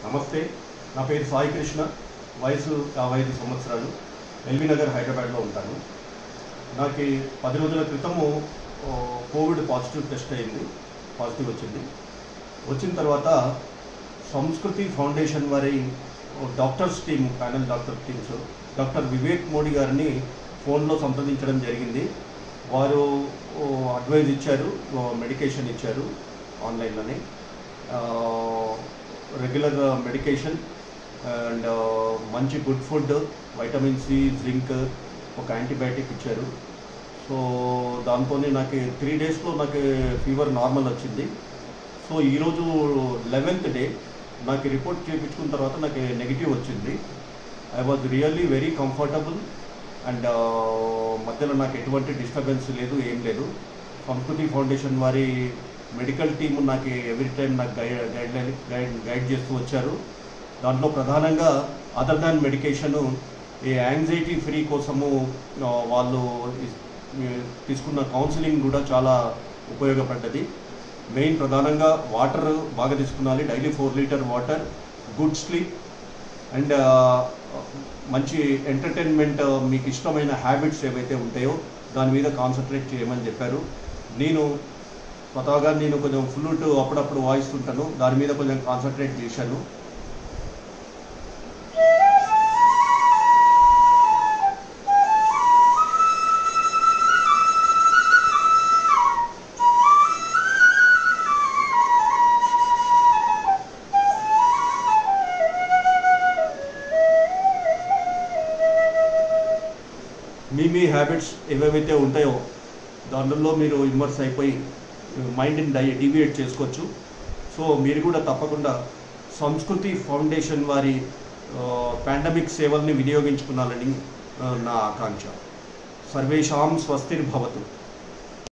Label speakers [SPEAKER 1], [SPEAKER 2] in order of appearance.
[SPEAKER 1] నమస్తే నా పేరు సాయి కృష్ణ వయసు యాభై ఐదు సంవత్సరాలు ఎల్బీ నగర్ హైదరాబాద్లో ఉంటాను నాకు ఈ పది రోజుల క్రితము ఓ, కోవిడ్ పాజిటివ్ టెస్ట్ అయింది పాజిటివ్ వచ్చింది వచ్చిన తర్వాత సంస్కృతి ఫౌండేషన్ వారి ఓ doctors team panel doctor teams doctor Vivek Modi గారిని ఫోన్లో సంప్రదించడం జరిగింది వారు ఓ, అడ్వైజ్ ఇచ్చారు ఓ, మెడికేషన్ ఇచ్చారు ఆన్లైన్లోనే రెగ్యులర్ మెడికేషన్ అండ్ మంచి good food vitamin C zinc ఒక యాంటీబయాటిక్ ఇచ్చారు సో దాంతోనే నాకు త్రీ డేస్లో నాకు ఫీవర్ నార్మల్ వచ్చింది సో ఈరోజు లెవెన్త్ డే నాకు రిపోర్ట్ చేయించుకున్న తర్వాత నాకు నెగిటివ్ వచ్చింది I was really very comfortable and మధ్యలో నాకు ఎటువంటి డిస్టర్బెన్స్ లేదు ఏం లేదు సంస్కృతి ఫౌండేషన్ వారి మెడికల్ టీమ్ నాకు ఎవ్రీ టైం నాకు guide guideline guide guide చేస్తూ వచ్చారు దాంట్లో ప్రధానంగా అదర్ దాన్ మెడికేషన్ ఈ యాంగ్జైటీ ఫ్రీ కోసము ఆ, వాళ్ళు ఇస్- తీసుకున్న కౌన్సిలింగ్ కూడా చాలా ఉపయోగపడ్డది మెయిన్ ప్రధానంగా వాటర్ బాగా తీసుకున్నాలి daily four litre water good sleep and మంచి ఎంటర్టైన్మెంట్ మీకు ఇష్టమైన హ్యాబిట్స్ ఏవైతే ఉంటాయో దాని మీద కాన్సన్ట్రేట్ చేయమని చెప్పారు నేను స్వతహాగా నేను కొంచెం ఫ్లూట్ అప్పుడప్పుడు వాయిస్తుంటాను దాని మీద కొంచెం కాన్సన్ట్రేట్ చేశాను మీ మీ హ్యాబిట్స్ ఏవేవైతే ఉంటాయో దానిలో మీరు ఇమ్మర్స్ అయిపోయి మైండ్ని డై డివియేట్ చేసుకోవచ్చు సో మీరు కూడా తప్పకుండా సంస్కృతి ఫౌండేషన్ వారి పాండమిక్ సేవల్ని వినియోగించుకున్నాలని ఆ, నా ఆకాంక్ష సర్వేషాం స్వస్తిర్భవతు